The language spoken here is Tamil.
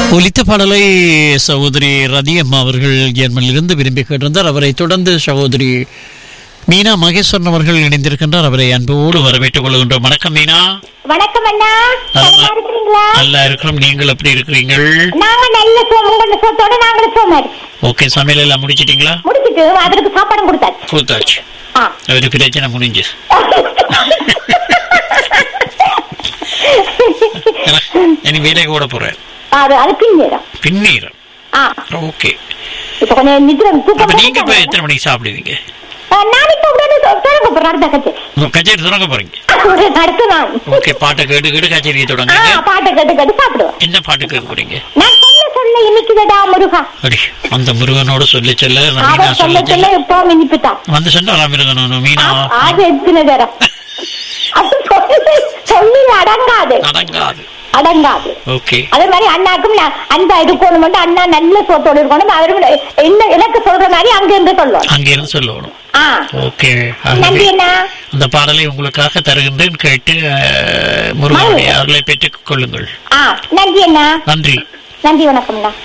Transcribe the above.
ஒலித்த பாடலை சகோதரி ரதியம்மா அவர்கள் ஜெர்மனிலிருந்து விரும்பி கேட்டிருந்தார் அவரை தொடர்ந்து சகோதரி மீனா மகேஸ்வரன் அவர்கள் இணைந்திருக்கின்றார் அவரை அன்போடு வரவேற்றுக் கொள்கின்றோம் வணக்கம் மீனா வணக்கம் அண்ணா நல்லா இருக்கிறீங்களா நல்லா இருக்கிறோம் நீங்கள் எப்படி இருக்கிறீங்கள் நாங்க நல்ல சோம் உங்களோட சோத்தோட நாங்களும் சோமாரி ஓகே சமையல் எல்லாம் முடிச்சிட்டீங்களா முடிச்சிட்டு அதற்கு சாப்பாடு கொடுத்தாச்சு கொடுத்தாச்சு ஆ. ஒரு பிரச்சனை முடிஞ்சு இனி வேலைக்கு ஓட போறேன் அது அது பின்னேரம் பின்னீர் ஆ ஓகே இப்ப கொஞ்சம் நிதிரம் அப்ப நீங்க இப்ப எத்தனை மணிக்கு சாப்பிடுவீங்க நான் இப்ப உடனே தொடங்க போறேன் அடுத்த கட்சி உங்க கச்சேரி தொடங்க போறீங்க அடுத்து நான் ஓகே பாட்டை கேட்டு கேட்டு கச்சேரியை ஆ தொடங்குங்க பாட்டை கேட்டு கேட்டு சாப்பிடுவேன் என்ன பாட்டு கேட்க போறீங்க நான் சொல்ல சொல்ல இன்னைக்குதடா முருகா அடி அந்த முருகனோட சொல்லி சொல்ல மீனா அவன் சொல்ல சொல்லி சொல்ல இப்போ இனிப்புதான் வந்து சொன்னா மிருகனு மீனா அது எத்தனை தரம் அது சொல்லி சொல்லி அடங்காது அடங்காது அடங்காது ஓகே அதே மாதிரி அண்ணாக்கும் நான் அன்பா இருக்கணும் அண்ணா நல்ல சோத்தோடு இருக்கணும் அவரும் என்ன எனக்கு சொல்ற மாதிரி அங்க இருந்து சொல்லணும் அங்க இருந்து சொல்லணும் ஆ ஓகே நன்றி அண்ணா அந்த பாடலை உங்களுக்காக தருகின்றேன் கேட்டு அஹ், முருகனுடைய அருளை பெற்றுக் கொள்ளுங்கள் ஆ நன்றி அண்ணா நன்றி நன்றி வணக்கம் அண்ணா